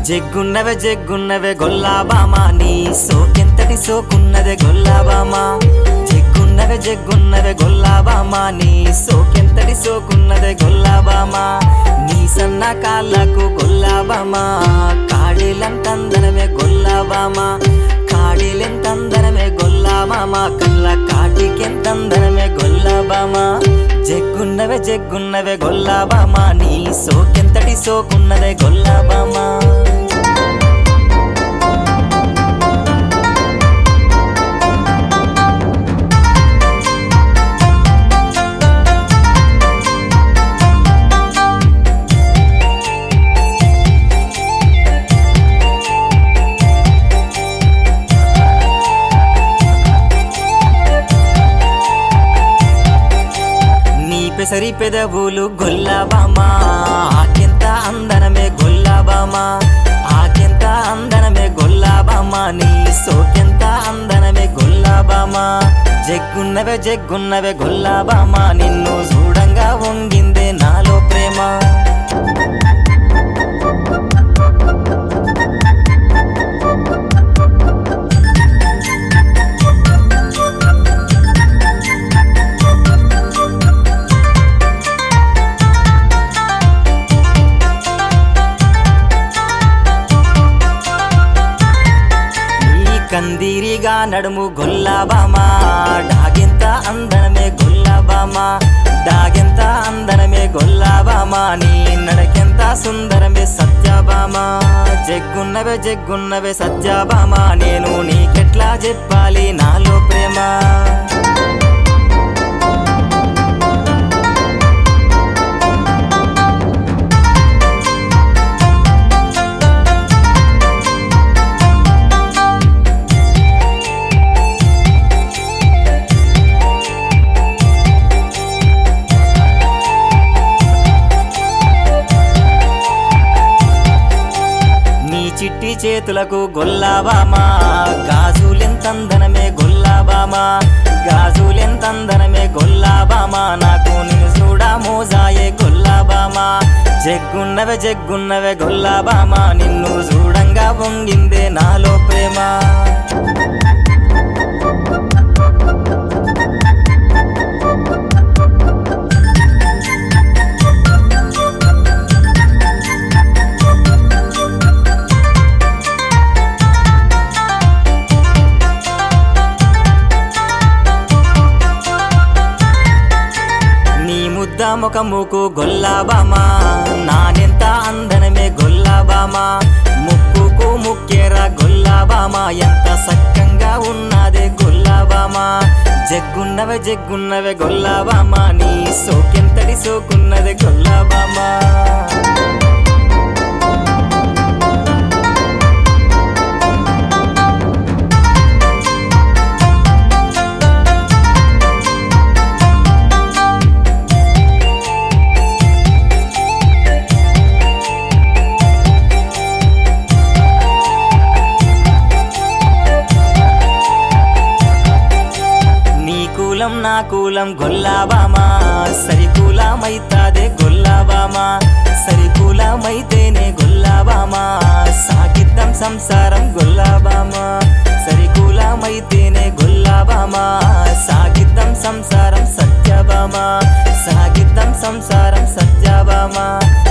జగ్గున్నవే జగ్గున్నవే గొల్లాబామా నీ సోకెంతటి సోకున్నదే గొల్లాబామా జగ్గున్నవే జగ్గున్నవే గొల్లాబామా నీ సోకెంతటి సోకున్నదే గొల్లాబామా నీ సన్న కాళ్ళకు గొల్లాబామా కాడేలంతందనమే గొల్లాబామా కాడేలెంతందనమే గొల్లాబామా కళ్ళ కాటికెంతందనమే గొల్లాబామా జగ్గున్నవే జగ్గున్నవే గొల్లాబామా నీ సోకెంతటి సోకున్నదే గొల్లాబామా నీ పెసరి పెదవులు గొల్లాబామా ఆకెంత అందనమే గొల్లాబామా ఆకెంత అందనమే గొల్లాబామా నీ సోకెంత అందనమే గొల్లాబామా జగ్గున్నవే జగ్గున్నవే గొల్లాబామా నిన్ను చూడంగా వంగిందే నాలో ప్రేమ ఈ కందిరిగా నడుము గొల్లాబామా డాగెంత అందనమే గొల్లాబామా డాగెంత అందనమే గొల్లాబామా నీ నడకెంత సుందరమే సత్యభామా జగ్గున్నవే జగ్గున్నవే సత్యభామా నేను నీకెట్లా చెప్పాలి నాలో ప్రేమ నీ చిట్టి చేతులకు గొల్లాబామా గాజులెంతందనమే గొల్లాబామా గాజులెంతందనమే గొల్లాబామా నాకు నిన్ను చూడా మోజాయే గొల్లాబామా జగ్గున్నవే జగ్గున్నవే గొల్లాబామా నిన్ను చూడంగా పొంగిందే నాలో ప్రేమ నీ ముద్ద ముఖముకు గొల్లాబామా నానెంత అందనమే గొల్లాబామా ముక్కుకు ముక్కెర గొల్లాబామా ఎంత సక్కంగా ఉన్నదే గొల్లాబామా జగ్గున్నవే జగ్గున్నవే గొల్లాబామా నీ సోకెంతటి సోకున్నదే గొల్లాబామా నీ కూలం నా కూలం గొల్లాబామా సరికూలమైతాదే గొల్లాబామా సరికూలమైతేనే గొల్లాబామా సాగిద్దాం సంసారం గొల్లాబామా సరికూలమైతేనే గొల్లాబామా సాగిద్దాం సంసారం సత్యభామా సాగిద్దాం సంసారం సత్యభామా